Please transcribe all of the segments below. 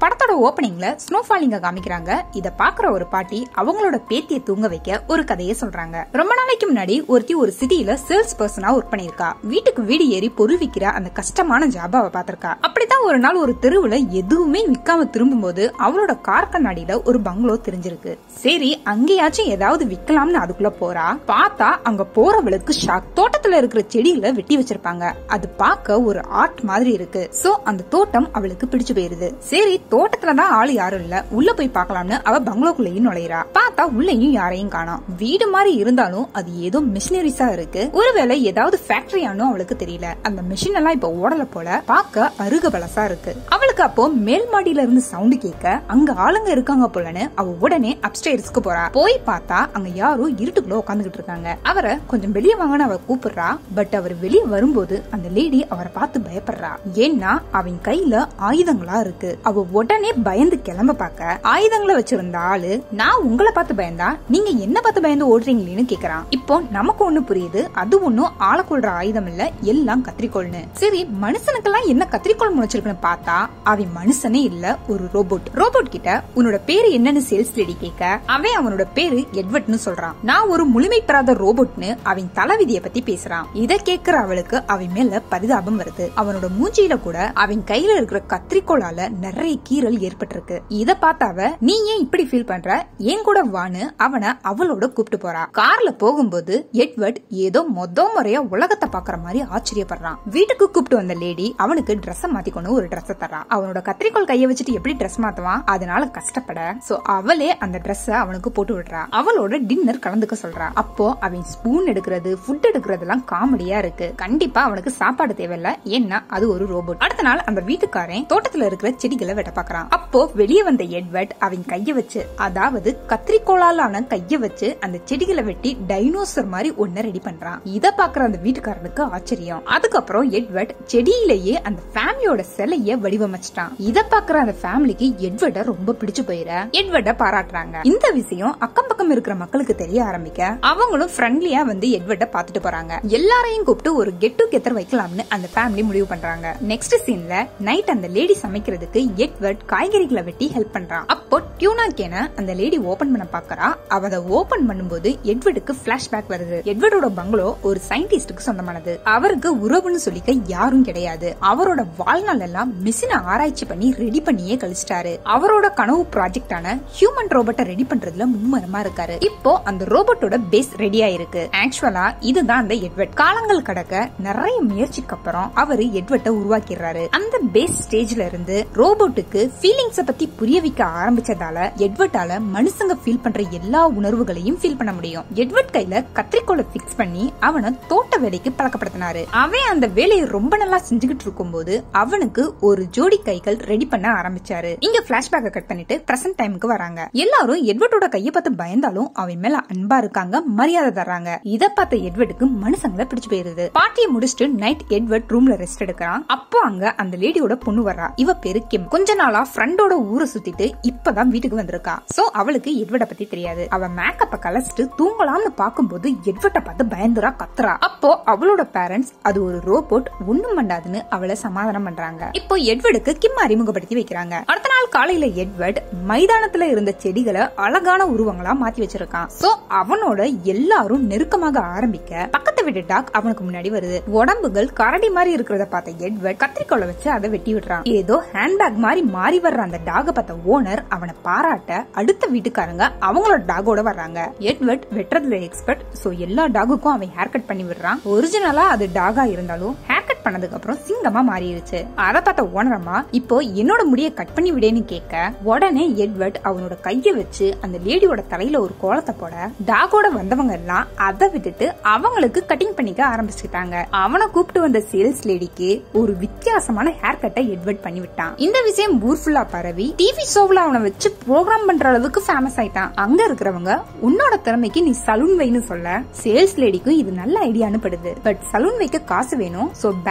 படத்தோட ஓப்பனிங்ல ஸ்னோ ஃபாலிங்க காமிக்கிறாங்க இத பாக்குற ஒரு பாட்டி அவங்களோட பேத்திய தூங்க வைக்க ஒரு கதையை சொல்றாங்க ரொம்ப நாளைக்கு முன்னாடி ஒருத்தி ஒரு சிட்டில சேல்ஸ் பர்சனா ஒர்க் பண்ணிருக்கா வீட்டுக்கு வீடு ஏறி பொருள் விக்கிற அந்த கஷ்டமான ஜாப அவ பாத்திருக்கா அப்படித்தான் ஒரு நாள் ஒரு தெருவுல எதுவுமே விக்காம திரும்பும்போது அவளோட கார் கண்ணாடியில ஒரு பங்களோ தெரிஞ்சிருக்கு சரி அங்கேயாச்சும் ஏதாவது விக்கலாம்னு அதுக்குள்ள போறா பார்த்தா அங்க போறவளுக்கு ஷாக் தோட்டத்துல இருக்கிற செடிகளை வெட்டி வச்சிருப்பாங்க அது பார்க்க ஒரு ஆர்ட் மாதிரி இருக்கு சோ அந்த தோட்டம் அவளுக்கு பிடிச்சு போயிருது சரி தோட்டத்துலதான் ஆளு யாரும் இல்ல உள்ள போய் பார்க்கலாம்னு அவ பங்களோக்குள்ளேயும் நுழையிறா பார்த்தா உள்ளேயும் யாரையும் காணோம் வீடு மாதிரி இருந்தாலும் அது ஏதோ மிஷினரிஸா இருக்கு ஒருவேளை ஏதாவது ஃபேக்டரியானோ அவளுக்கு தெரியல அந்த மிஷின் எல்லாம் இப்ப ஓடல போல பார்க்க அருக பலசா இருக்கு அவளுக்கு அப்போ மேல் மாடியில இருந்து சவுண்ட் கேட்க அங்க ஆளுங்க இருக்காங்க போலன்னு அவ உடனே அப்டேர்ஸ்க்கு போறா போய் பார்த்தா அங்க யாரோ இருட்டுக்குள்ள உட்காந்துகிட்டு இருக்காங்க அவரை கொஞ்சம் வெளியே வாங்கன்னு அவ கூப்பிடுறா பட் அவர் வெளியே வரும்போது அந்த லேடி அவரை பார்த்து பயப்படுறா ஏன்னா அவன் கையில ஆயுதங்களா இருக்கு அவ உடனே பயந்து கிளம்ப பார்க்க ஆயுதங்களை வச்சிருந்த ஆளு நான் உங்களை பார்த்து பயந்தா நீங்க என்ன பார்த்து பயந்து ஓடுறீங்களேன்னு கேக்குறான் இப்போ நமக்கு ஒண்ணு புரியுது அது ஒண்ணும் ஆளை கொள்ற ஆயுதம் இல்ல எல்லாம் கத்திரிக்கோள்னு சரி மனுஷனுக்கெல்லாம் என்ன கத்திரிக்கோள் முளைச்சிருக்குன்னு பார்த்தா அவன் மனுஷனே இல்ல ஒரு ரோபோட் ரோபோட் கிட்ட உன்னோட பேரு என்னன்னு சேல்ஸ் லேடி கேட்க அவன் அவனோட பேரு எட்வர்ட்னு சொல்றான் நான் ஒரு முழுமை பெறாத ரோபோட்னு அவன் தலைவிதிய பத்தி பேசுறான் இத கேக்குற அவளுக்கு அவன் மேல பரிதாபம் வருது அவனோட மூஞ்சியில கூட அவன் கையில இருக்கிற கத்திரிக்கோளால நிறைய கீறல் ஏற்பட்டிருக்கு இத பார்த்த அவ நீ ஏன் இப்படி ஃபீல் பண்ற ஏன் கூட வான்னு அவனை அவளோட கூப்பிட்டு போறா கார்ல போகும்போது எட்வர்ட் ஏதோ மொத முறையா உலகத்தை பாக்குற மாதிரி ஆச்சரியப்படுறான் வீட்டுக்கு கூப்பிட்டு வந்த லேடி அவனுக்கு ட்ரெஸ் மாத்திக்கொண்டு ஒரு ட்ரெஸ் தரான் அவனோட கத்திரிக்கோள் கைய வச்சுட்டு எப்படி ட்ரெஸ் மாத்துவான் அதனால கஷ்டப்பட சோ அவளே அந்த ட்ரெஸ் அவனுக்கு போட்டு விடுறா அவளோட டின்னர் கலந்துக்க சொல்றா அப்போ அவன் ஸ்பூன் எடுக்கிறது ஃபுட் எடுக்கிறதெல்லாம் காமெடியா இருக்கு கண்டிப்பா அவனுக்கு சாப்பாடு தேவையில்ல ஏன்னா அது ஒரு ரோபோட் அடுத்த நாள் அந்த வீட்டுக்காரன் தோட்டத்துல இருக்கிற செடிகளை வெட்ட பாக்குறான் அப்போ வெளியே வந்த எட்வர்ட் அவன் கைய வச்சு அதாவது கத்திரிக்கோளாலான கைய வச்சு அந்த செடிகளை வெட்டி டைனோசர் மாதிரி ஒன்ன ரெடி பண்றான் இத பாக்குற அந்த வீட்டுக்காரனுக்கு ஆச்சரியம் அதுக்கப்புறம் எட்வர்ட் செடியிலேயே அந்த ஃபேமிலியோட சிலைய வடிவமைச்சிட்டான் இத பாக்குற அந்த ஃபேமிலிக்கு எட்வர்ட ரொம்ப பிடிச்சு போயிட எட்வர்ட பாராட்டுறாங்க இந்த விஷயம் அக்கம் பக்கம் இருக்கிற மக்களுக்கு தெரிய ஆரம்பிக்க அவங்களும் ஃப்ரெண்ட்லியா வந்து எட்வர்ட பாத்துட்டு போறாங்க எல்லாரையும் கூப்பிட்டு ஒரு கெட் டுகெதர் வைக்கலாம்னு அந்த ஃபேமிலி முடிவு பண்றாங்க நெக்ஸ்ட் சீன்ல நைட் அந்த லேடி சமைக்கிறதுக்கு எட்வர்ட் காய்கறிகளை வெட்டி ஹெல்ப் பண்றான் அப்போ டியூனா கேன அந்த லேடி ஓபன் பண்ண பாக்குறா அவ அதை ஓபன் பண்ணும்போது எட்வர்டுக்கு பிளாஷ்பேக் வருது எட்வர்டோட பங்களோ ஒரு சயின்டிஸ்டுக்கு சொந்தமானது அவருக்கு உறவுன்னு சொல்லிக்க யாரும் கிடையாது அவரோட வாழ்நாள் எல்லாம் மிஷினை ஆராய்ச்சி பண்ணி ரெடி பண்ணியே கழிச்சிட்டாரு அவரோட கனவு ப்ராஜெக்டான ஹியூமன் ரோபோட்டை ரெடி பண்றதுல மும்மரமா இருக்காரு இப்போ அந்த ரோபோட்டோட பேஸ் ரெடி ஆயிருக்கு ஆக்சுவலா இதுதான் அந்த எட்வர்ட் காலங்கள் கடக்க நிறைய முயற்சிக்கு அப்புறம் அவரு எட்வர்ட்டை உருவாக்கிடுறாரு அந்த பேஸ் ஸ்டேஜ்ல இருந்து ரோபோட்டுக்கு ஃபீலிங்ஸ பத்தி புரிய வைக்க ஆரம்பிச்சதால எட்வர்ட்டால மனுஷங்க ஃபீல் பண்ற எல்லா உணர்வுகளையும் ஃபீல் பண்ண முடியும் எட்வர்ட் கையில கத்திரிக்கோலை பிக்ஸ் பண்ணி அவனை தோட்ட வேலைக்கு பழக்கப்படுத்தினாரு அவன் அந்த வேலையை ரொம்ப நல்லா செஞ்சுக்கிட்டு இருக்கும்போது அவனுக்கு ஒரு ஜோடி கைகள் ரெடி பண்ண ஆரம்பிச்சாரு இங்க பிளாஷ்பேக்க கட் பண்ணிட்டு பிரசன்ட் டைமுக்கு வராங்க எல்லாரும் எட்வர்டோட கைய பார்த்து பயந்தாலும் அவன் மேல அன்பா இருக்காங்க மரியாதை தர்றாங்க இத பார்த்த எட்வர்டுக்கு மனுஷங்களை பிடிச்சு போயிருது பார்ட்டியை முடிச்சுட்டு நைட் எட்வர்ட் ரூம்ல ரெஸ்ட் எடுக்கிறான் அப்போ அங்க அந்த லேடியோட பொண்ணு வர்றா இவ பேரு கிம் கொஞ்ச நாளா ஃப்ரெண்டோட ஊரை சுத்திட்டு இப்பதான் வீட்டுக்கு வந்திருக்கா சோ அவளுக்கு எட்வர்ட பத்தி தெரியாது அவ மேக்கப்ப கலச்சிட்டு தூங்கலாம்னு பாக்கும்போது எட்வர்ட பார்த்து பயந்துரா கத்துறா அப்போ அவளோட பேரண்ட்ஸ் அது ஒரு ரோபோட் ஒண்ணும் பண்ணாதுன்னு அவளை சமாதானம் பண்றாங்க இப்போ எட்வர்டுக்கு கிம் அறிமுகப்படுத்தி வைக்கிறாங்க அடுத்த நாள் காலையில எட்வர்ட் மைதானத்துல இருந்த செடிகளை அழகான உருவங்களா மாத்தி வச்சிருக்கான் சோ அவனோட எல்லாரும் நெருக்கமாக ஆரம்பிக்க பக்கத்து வீட்டு டாக் அவனுக்கு முன்னாடி வருது உடம்புகள் கரடி மாதிரி இருக்கிறத பார்த்த எட்வர்ட் கத்திரிக்கோலை வச்சு அதை வெட்டி விடுறான் ஏதோ ஹேண்ட்பேக் மாதிரி மாறி வர்ற அந்த டாக பார்த்த ஓனர் அவனை பாராட்ட அடுத்த வீட்டுக்காரங்க அவங்களோட டாகோட வர்றாங்க எட்வர்ட் வெட்டுறதுல எக்ஸ்பர்ட் சோ எல்லா டாகுக்கும் அவன் ஹேர் கட் பண்ணி விடுறான் ஒரிஜினலா அது டாகா இருந்தாலும் ஹேர் கட் பண்ணதுக்கு அப்புறம் சிங்கமா மாறிடுச்சு அதை பார்த்த ஓனரமா இப்போ என்னோட முடிய கட் பண்ணி விடேன்னு கேட்க உடனே எட்வர்ட் அவனோட கைய வச்சு அந்த லேடியோட தலையில ஒரு கோலத்தை போட டாகோட வந்தவங்க எல்லாம் அதை விட்டுட்டு அவங்களுக்கு கட்டிங் பண்ணிக்க ஆரம்பிச்சுட்டாங்க அவனை கூப்பிட்டு வந்த சேல்ஸ் லேடிக்கு ஒரு வித்தியாசமான ஹேர் கட்டை எட்வர்ட் பண்ணி விட்டான் இந்த விஷயம் ஊர் ஃபுல்லா பரவி டிவி ஷோவ்ல அவனை வச்சு ப்ரோக்ராம் பண்ற அளவுக்கு ஃபேமஸ் ஆயிட்டான் அங்க இருக்கிறவங்க உன்னோட திறமைக்கு நீ சலூன் வைன்னு சொல்ல சேல்ஸ் லேடிக்கும் இது நல்ல ஐடியான்னு படுது பட் சலூன் வைக்க காசு வேணும் சோ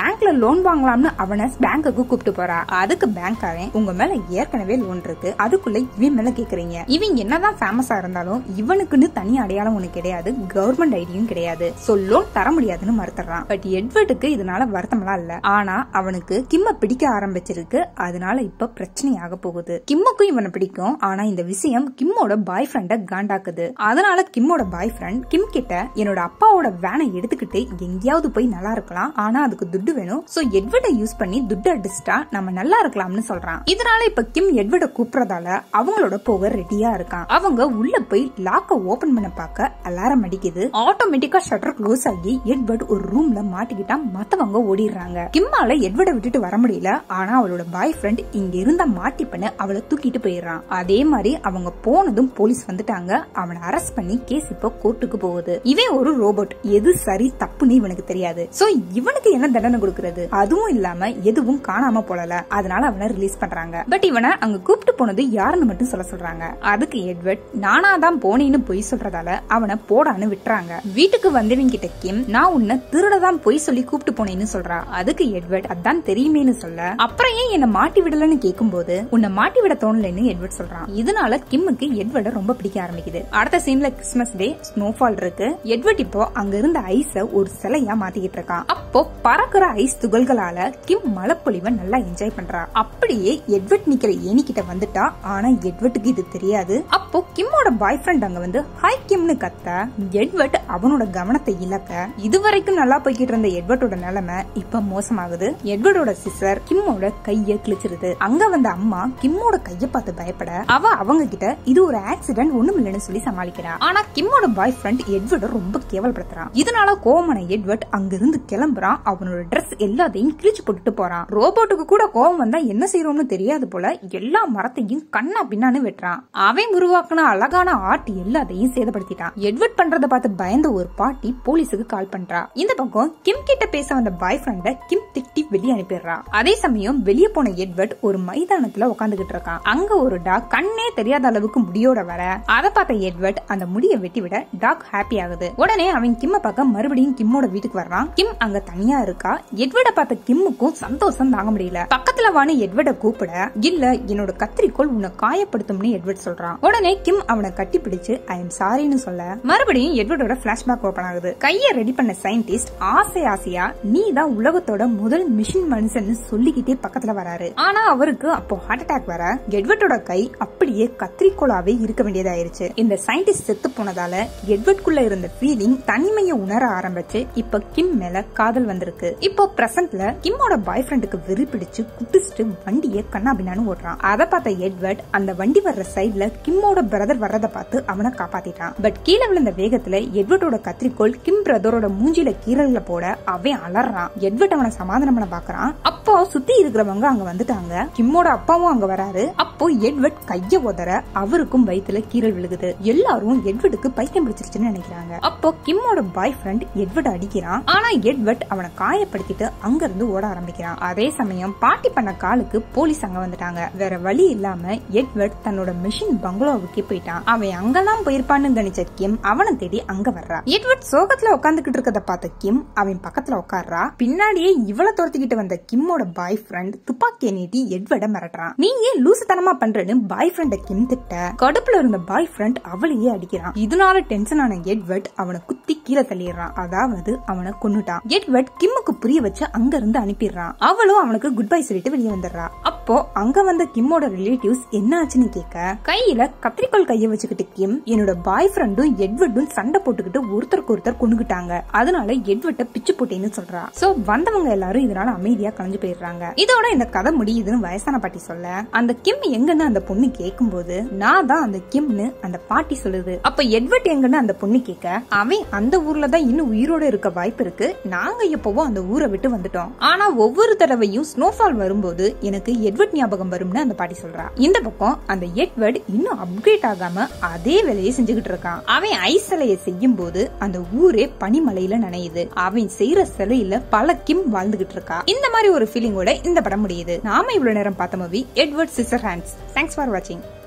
பேங்க்ல லோன் வாங்கலாம்னு அவனை பேங்க்குக்கு கூப்பிட்டு போறா அதுக்கு பேங்க்காரன் உங்க மேல ஏற்கனவே லோன் இருக்கு அதுக்குள்ள இவன் மேல கேக்குறீங்க இவன் என்னதான் ஃபேமஸா இருந்தாலும் இவனுக்குன்னு தனி அடையாளம் ஒண்ணு கிடையாது கவர்மெண்ட் ஐடியும் கிடையாது சோ லோன் தர முடியாதுன்னு மறுத்துறான் பட் எட்வர்டுக்கு இதனால வருத்தம்லாம் இல்ல ஆனா அவனுக்கு கிம்ம பிடிக்க ஆரம்பிச்சிருக்கு அதனால இப்ப பிரச்சனையாக போகுது கிம்முக்கும் இவனை பிடிக்கும் ஆனா இந்த விஷயம் கிம்மோட பாய் ஃப்ரெண்ட காண்டாக்குது அதனால கிம்மோட பாய் ஃப்ரெண்ட் கிம் கிட்ட என்னோட அப்பாவோட வேனை எடுத்துக்கிட்டு எங்கேயாவது போய் நல்லா இருக்கலாம் ஆனா அதுக்கு துட்டு வேணும் சோ எட்வர்டை யூஸ் பண்ணி துட்டு அடிச்சிட்டா நம்ம நல்லா இருக்கலாம்னு சொல்றான் இதனால இப்ப கிம் எட்வர்ட கூப்பிடுறதால அவங்களோட போக ரெடியா இருக்கான் அவங்க உள்ள போய் லாக்க ஓபன் பண்ண பார்க்க அலாரம் அடிக்குது ஆட்டோமேட்டிக்கா ஷட்டர் க்ளோஸ் ஆகி எட்வர்ட் ஒரு ரூம்ல மாட்டிக்கிட்டா மத்தவங்க ஓடிடுறாங்க கிம்மால எட்வர்ட விட்டுட்டு வர முடியல ஆனா அவளோட பாய் ஃப்ரெண்ட் இங்க இருந்த மாட்டி பண்ண அவளை தூக்கிட்டு போயிடுறான் அதே மாதிரி அவங்க போனதும் போலீஸ் வந்துட்டாங்க அவனை அரெஸ்ட் பண்ணி கேஸ் இப்போ கோர்ட்டுக்கு போகுது இவன் ஒரு ரோபோட் எது சரி தப்புன்னு இவனுக்கு தெரியாது சோ இவனுக்கு என்ன தண்டனை கொடுக்கறது அதுவும் இல்லாம எதுவும் காணாம போலல அதனால அவனை ரிலீஸ் பண்றாங்க பட் இவனை அங்க கூப்பிட்டு போனது யாருன்னு மட்டும் சொல்ல சொல்றாங்க அதுக்கு எட்வர்ட் நானா தான் போனேன்னு பொய் சொல்றதால அவனை போடான்னு விட்டுறாங்க வீட்டுக்கு வந்தவன் கிட்ட கிம் நான் உன்னை திருடதான் பொய் சொல்லி கூப்பிட்டு போனேன்னு சொல்றா அதுக்கு எட்வர்ட் அதான் தெரியுமேன்னு சொல்ல அப்புறம் ஏன் என்ன மாட்டி விடலன்னு கேக்கும்போது உன்னை மாட்டி விட தோணலைன்னு எட்வர்ட் சொல்றான் இதனால கிம்முக்கு எட்வர்ட ரொம்ப பிடிக்க ஆரம்பிக்குது அடுத்த சீன்ல கிறிஸ்மஸ் டே ஸ்னோஃபால் இருக்கு எட்வர்ட் இப்போ அங்க இருந்த ஐஸ ஒரு சிலையா மாத்திக்கிட்டு இருக்கான் அப்போ பறக்குற ஐஸ் துகள்களால கிம் மழைப்பொழிவை நல்லா என்ஜாய் பண்றா அப்படியே எட்வர்ட் நிக்கிற ஏனி கிட்ட வந்துட்டா ஆனா எட்வர்ட்டுக்கு இது தெரியாது அப்போ கிம்மோட பாய் ஃப்ரெண்ட் அங்க வந்து ஹாய் கிம்னு கத்த எட்வர்ட் அவனோட கவனத்தை இழக்க இதுவரைக்கும் நல்லா போய்கிட்டு இருந்த எட்வர்டோட நிலைமை இப்ப மோசமாகுது எட்வர்டோட சிஸ்டர் கிம்மோட கைய கிழிச்சிருது அங்க வந்த அம்மா கிம்மோட கைய பார்த்து பயப்பட அவ அவங்க கிட்ட இது ஒரு ஆக்சிடென்ட் ஒண்ணும் இல்லைன்னு சொல்லி சமாளிக்கிறா ஆனா கிம்மோட பாய் ஃப்ரெண்ட் எட்வர்ட ரொம்ப கேவலப்படுத்துறான் இதனால கோவமான எட்வர்ட் அங்கிருந்து கிளம்புறான் அவனோட ட்ரெஸ் எல்லாத்தையும் கிழிச்சு போட்டுட்டு போறான் ரோபோட்டுக்கு கூட கோவம் வந்தா என்ன செய்யறோம்னு தெரியாது போல எல்லா மரத்தையும் கண்ணா பின்னான்னு வெட்டுறான் அவன் உருவாக்குன அழகான ஆர்ட் எல்லாத்தையும் சேதப்படுத்திட்டான் எட்வர்ட் பண்றத பார்த்து பயந்த ஒரு பாட்டி போலீஸுக்கு கால் பண்றா இந்த பக்கம் கிம் கிட்ட பேச வந்த பாய் ஃப்ரெண்ட கிம் திட்டி வெளியே அனுப்பிடுறா அதே சமயம் வெளியே போன எட்வர்ட் ஒரு மைதானத்துல உட்காந்துகிட்டு இருக்கான் அங்க ஒரு டாக் கண்ணே தெரியாத அளவுக்கு முடியோட வர அதை பார்த்த எட்வர்ட் அந்த முடியை வெட்டி விட டாக் ஹாப்பி ஆகுது உடனே அவன் கிம்ம பார்க்க மறுபடியும் கிம்மோட வீட்டுக்கு வர்றான் கிம் அங்க தனியா இருக்கா எட்வர்ட பார்த்த கிம்முக்கும் சந்தோஷம் தாங்க முடியல பக்கத்துல வான்னு எட்வர்ட கூப்பிட இல்ல என்னோட கத்திரிக்கோள் உன்னை காயப்படுத்தும்னு எட்வர்ட் சொல்றான் உடனே கிம் அவனை கட்டி பிடிச்சு ஐ எம் சாரின்னு சொல்ல மறுபடியும் எட்வர்டோட பிளாஷ்பேக் ஓபன் ஆகுது கைய ரெடி பண்ண சயின்டிஸ்ட் ஆசை ஆசையா நீ தான் உலகத்தோட முதல் மிஷின் மனுஷன் சொல்லிக்கிட்டே பக்கத்துல வராரு ஆனா அவருக்கு அப்போ ஹார்ட் அட்டாக் வர எட்வர்டோட கை அப்படியே கத்திரிக்கோளாவே இருக்க வேண்டியதாயிருச்சு இந்த சயின்டிஸ்ட் செத்து போனதால எட்வர்ட்குள்ள இருந்த ஃபீலிங் தனிமையை உணர ஆரம்பிச்சு இப்ப கிம் மேல காதல் வந்திருக்கு இப்போ பிரசன்ட்ல கிம்மோட பாய் ஃப்ரெண்டுக்கு வெறி பிடிச்சு குட்டிச்சிட்டு வண்டியை கண்ணாபின்னான்னு ஓடுறான் அதை பார்த்த எட்வர்ட் அந்த வண்டி வர்ற சைட்ல கிம்மோட பிரதர் வர்றத பார்த்து அவனை காப்பாத்திட்டான் பட் கீழே விழுந்த வேகத்துல எட்வர்டோட கத்திரிக்கோள் கிம் பிரதரோட மூஞ்சில கீரல்ல போட அவன் அலறான் எட்வர்ட் அவனை சமாதானம் பண்ண பாக்குறான் அப்போ சுத்தி இருக்கிறவங்க அங்க வந்துட்டாங்க கிம்மோட அப்பாவும் அங்க வராரு அப்போ எட்வர்ட் கைய உதற அவருக்கும் வயித்துல கீரல் விழுகுது எல்லாரும் எட்வர்டுக்கு பைத்தியம் பிடிச்சிருச்சுன்னு நினைக்கிறாங்க அப்போ கிம்மோட பாய் ஃப்ரெண்ட் எட்வர்ட் அடிக்கிறான் ஆனா எட்வர்ட் அவனை காயப்படுத்திட்டு அங்க இருந்து ஓட ஆரம்பிக்கிறான் அதே சமயம் பாட்டி பண்ண காலுக்கு போலீஸ் அங்க வந்துட்டாங்க வேற வழி இல்லாம எட்வர்ட் தன்னோட மிஷின் பங்களாவுக்கே போயிட்டான் அவன் அங்கெல்லாம் போயிருப்பான்னு கணிச்ச கிம் அவனை தேடி அங்க வர்றா எட்வர்ட் சோகத்துல உட்காந்துக்கிட்டு இருக்கத பார்த்த கிம் அவன் பக்கத்துல உட்கார்றா பின்னாடியே இவள துரத்திக்கிட்டு வந்த கிம்மோட பாய் ஃப்ரெண்ட் துப்பாக்கியை நீட்டி எட்வர்ட மிரட்டுறான் நீ ஏன் லூசுத்தனமா பண்றேன்னு பாய் ஃப்ரெண்ட கிம் திட்ட கடுப்புல இருந்த பாய் ஃப்ரெண்ட் அவளையே அடிக்கிறான் இதனால டென்ஷன் ஆன எட்வர்ட் அவனை குத்தி கீழே தள்ளிடுறான் அதாவது அவனை கொன்னுட்டான் எட்வர்ட் கிம்முக்கு புரிய வச்சு அங்க இருந்து அனுப்பிடுறான் அவளும் அவனுக்கு குட் பை சொல்லிட்டு வெளியே வந்துடுறா அப்போ அங்க வந்த கிம்மோட ரிலேட்டிவ்ஸ் என்ன ஆச்சுன்னு கேட்க கையில கத்திரிக்கோள் கைய வச்சுக்கிட்டு கிம் என்னோட பாய் ஃப்ரெண்டும் எட்வர்டும் சண்டை போட்டுக்கிட்டு ஒருத்தருக்கு ஒருத்தர் கொண்டுகிட்டாங்க அதனால எட்வர்ட்ட பிச்சு போட்டேன்னு சொல்றா சோ வந்தவங்க எல்லாரும் இதனால அமைதியா கலைஞ்சு போயிடுறாங்க இதோட இந்த கதை முடியுதுன்னு வயசான பாட்டி சொல்ல அந்த கிம் எங்கன்னு அந்த பொண்ணு கேக்கும்போது நான் தான் அந்த கிம்னு அந்த பாட்டி சொல்லுது அப்ப எட்வர்ட் எங்கன்னு அந்த பொண்ணு கேட்க அவன் அந்த ஊர்ல தான் இன்னும் உயிரோட இருக்க வாய்ப்பு இருக்கு நாங்க எப்பவோ அந்த ஊரை விட்டு வந்துட்டோம் ஆனா ஒவ்வொரு தடவையும் ஸ்னோஃபால் வரும்போது எனக்கு எட்வர்ட் ஞாபகம் வரும்னு அந்த பாட்டி சொல்றா இந்த பக்கம் அந்த எட்வர்ட் இன்னும் அப்கிரேட் ஆகாம அதே வேலையை செஞ்சுக்கிட்டு இருக்கான் அவன் ஐஸ் சிலையை செய்யும் போது அந்த ஊரே பனிமலையில நனையுது அவன் செய்யற சிலையில பல கிம் வாழ்ந்துகிட்டு இருக்கா இந்த மாதிரி ஒரு ஃபீலிங்கோட இந்த படம் முடியுது நாம இவ்வளவு நேரம் பார்த்த movie Edward Scissorhands thanks for வாட்சிங்